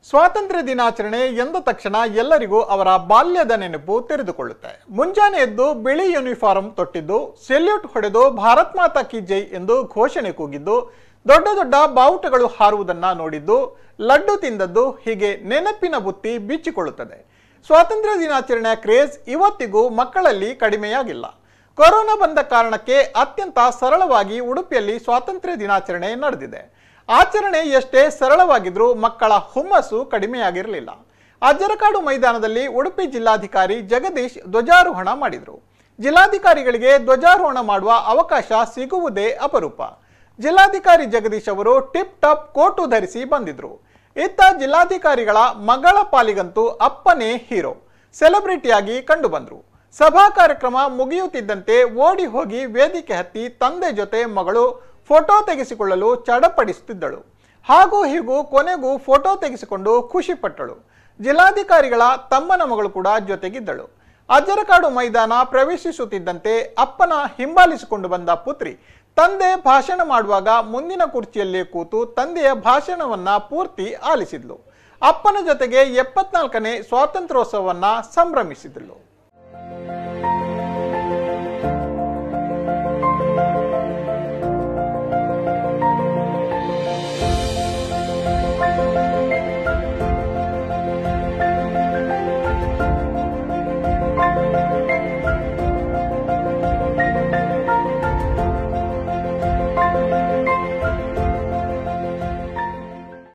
ಸ್ವಾತಂತ್ರ್ಯ ದಿನಾಚರಣೆ ಎಂದ ತಕ್ಷಣ ಎಲ್ಲರಿಗೂ ಅವರ ಬಾಲ್ಯದ ನೆನಪು ತೆರೆದುಕೊಳ್ಳುತ್ತೆ ಮುಂಜಾನೆ ಎದ್ದು ಬಿಳಿ ಯೂನಿಫಾರ್ಮ್ ತೊಟ್ಟಿದ್ದು ಸೆಲ್ಯೂಟ್ ಹೊಡೆದು ಭಾರತ್ ಮಾತಾ ಕಿ ಜೈ ಎಂದು ಘೋಷಣೆ ಕೂಗಿದ್ದು ದೊಡ್ಡ ದೊಡ್ಡ ಬಾವುಟಗಳು ಹಾರುವುದನ್ನ ನೋಡಿದ್ದು ಲಡ್ಡು ತಿಂದದ್ದು ಹೀಗೆ ನೆನಪಿನ ಬುತ್ತಿ ಬಿಚ್ಚಿಕೊಳ್ಳುತ್ತದೆ ಸ್ವಾತಂತ್ರ್ಯ ದಿನಾಚರಣೆಯ ಕ್ರೇಜ್ ಇವತ್ತಿಗೂ ಮಕ್ಕಳಲ್ಲಿ ಕಡಿಮೆಯಾಗಿಲ್ಲ ಕೊರೋನಾ ಬಂದ ಕಾರಣಕ್ಕೆ ಅತ್ಯಂತ ಸರಳವಾಗಿ ಉಡುಪಿಯಲ್ಲಿ ಸ್ವಾತಂತ್ರ್ಯ ದಿನಾಚರಣೆ ನಡೆದಿದೆ ಆಚರಣೆ ಎಷ್ಟೇ ಸರಳವಾಗಿದ್ರೂ ಮಕ್ಕಳ ಹುಮ್ಮಸ್ಸು ಕಡಿಮೆಯಾಗಿರಲಿಲ್ಲ ಅಜ್ಜರಕಾಡು ಮೈದಾನದಲ್ಲಿ ಉಡುಪಿ ಜಿಲ್ಲಾಧಿಕಾರಿ ಜಗದೀಶ್ ಧ್ವಜಾರೋಹಣ ಮಾಡಿದರು ಜಿಲ್ಲಾಧಿಕಾರಿಗಳಿಗೆ ಧ್ವಜಾರೋಹಣ ಮಾಡುವ ಅವಕಾಶ ಸಿಗುವುದೇ ಅಪರೂಪ ಜಿಲ್ಲಾಧಿಕಾರಿ ಜಗದೀಶ್ ಅವರು ಟಿಪ್ ಟಾಪ್ ಕೋಟು ಧರಿಸಿ ಬಂದಿದ್ರು ಇತ್ತ ಜಿಲ್ಲಾಧಿಕಾರಿಗಳ ಮಗಳ ಪಾಲಿಗಂತೂ ಅಪ್ಪನೇ ಹೀರೋ ಸೆಲೆಬ್ರಿಟಿಯಾಗಿ ಕಂಡುಬಂದ್ರು ಸಭಾ ಕಾರ್ಯಕ್ರಮ ಮುಗಿಯುತ್ತಿದ್ದಂತೆ ಓಡಿ ಹೋಗಿ ವೇದಿಕೆ ಹತ್ತಿ ತಂದೆ ಜೊತೆ ಮಗಳು ಫೋಟೋ ತೆಗೆಸಿಕೊಳ್ಳಲು ಚಡಪಡಿಸುತ್ತಿದ್ದಳು ಹಾಗೂ ಹೀಗೂ ಕೊನೆಗೂ ಫೋಟೋ ತೆಗೆಸಿಕೊಂಡು ಖುಷಿಪಟ್ಟಳು ಜಿಲ್ಲಾಧಿಕಾರಿಗಳ ತಮ್ಮನ ಮಗಳು ಕೂಡ ಜೊತೆಗಿದ್ದಳು ಅಜ್ಜರಕಾಡು ಮೈದಾನ ಪ್ರವೇಶಿಸುತ್ತಿದ್ದಂತೆ ಅಪ್ಪನ ಹಿಂಬಾಲಿಸಿಕೊಂಡು ಬಂದ ಪುತ್ರಿ ತಂದೆ ಭಾಷಣ ಮಾಡುವಾಗ ಮುಂದಿನ ಕುರ್ಚಿಯಲ್ಲೇ ಕೂತು ತಂದೆಯ ಭಾಷಣವನ್ನ ಪೂರ್ತಿ ಆಲಿಸಿದ್ಲು ಅಪ್ಪನ ಜೊತೆಗೆ ಎಪ್ಪತ್ನಾಲ್ಕನೇ ಸ್ವಾತಂತ್ರ್ಯೋತ್ಸವವನ್ನ ಸಂಭ್ರಮಿಸಿದಳು